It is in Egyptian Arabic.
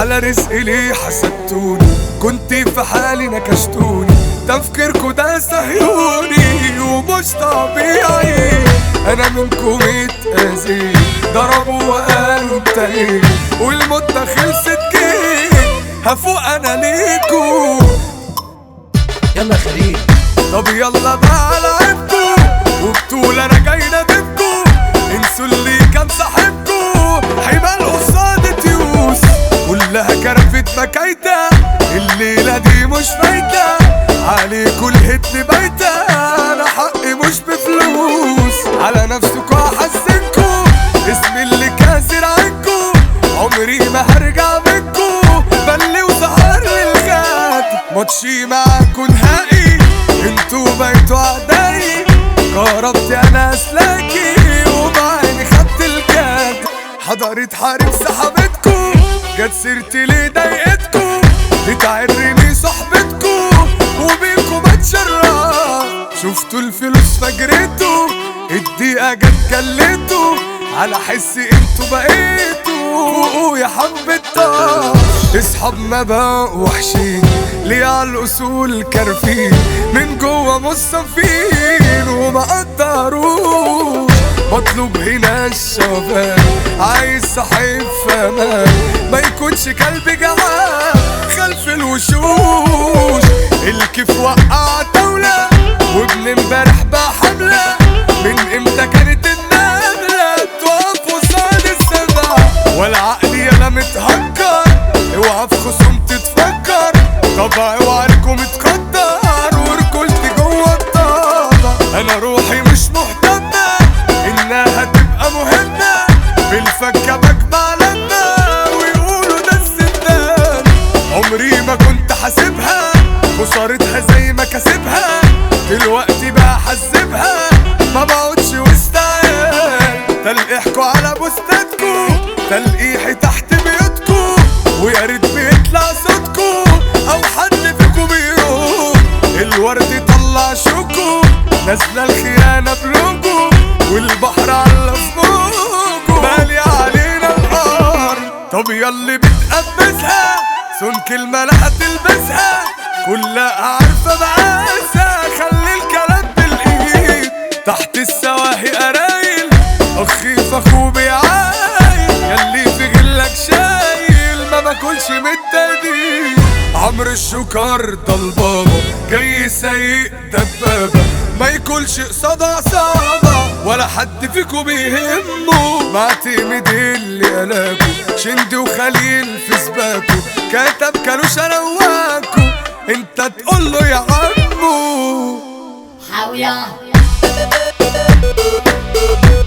على رزقي ليه حسدتوني كنت في حالي نكشتوني تفكيركو ده صهيوني ومش طبيعي انا منكم اتأذيت ضربوا وقالوا انت ايه والمدة خلصت جيت هفوق انا ليكو يلا يا خليل طب يلا بقى على عيبكو وبطولة انا جاي نادبكو انسوا اللي كان صاحبكو حمال قصاد تيوس كلها كرفت مكايدة الليلة دي مش فايدة عليكوا الهد بايتة انا حقي مش بفلوس على نفسكوا هحسنكوا اسمي اللي كاسر عنكوا عمري ما هرجع منكوا بلي وسهر للغد ماتشي معاكوا نهائي انتوا بقيتوا اعدائي قربت انا اسلاكي وبعيني خدت الجد حضرت حارب سحبتكو جت سيرتي ليه ضايقتكو بتعرني صحبتكو وبينكو بتشرف شفتوا الفلوس فجرتوا الدقيقة جت كلتوا على حس انتوا بقيتوا يا حبة طاش اصحاب ما بقوا وحشين ليه على الاصول كارفين من جوه مصفين وما قدروش مطلوب هنا الشباب عايز صاحب فمان ما يكونش كلب جعان خلف الوشوش الكيف وقع دولة وابن امبارح بقى حملة من امتى كانت النملة توقف وصاد السبع ولا عقلي انا متهكر اوعى في خصوم تتفكر طبعي وعليكم متقدر ورجولتي جوه الطابة انا روحي مش مهتمة انها تبقى مهمة بالفكة بجمع لما ويقولوا ده السدان عمري ما كنت حاسبها خسارتها زي ما كسبها دلوقتي بقى حسبها ما بقعدش وسط عيال تلقيحكوا على بوستاتكو تلقيحي تحت بيوتكو ويا ريت بيطلع صوتكو او حد فيكو بيروح الورد طلع شوكو نازله الخيانه بلوجو والبحر على فوقه مالي علينا النهار طب ياللي بتقبسها سمك الملا هتلبسها كلها عارفه مقاسها خلي الكلام بالايد تحت السواهي قرايل اخي فخو بيعايل ياللي في غلك شايل ما باكلش من التقدير عمرو الشكر ده البابا جاي سايق دبابة ما ياكلش قصاد عصابة ولا حد فيكو بيهمه معتمد اللي قلاكو شندي وخليل في سباكو كتب كانوش رواكو انت تقول له يا عمو حاوية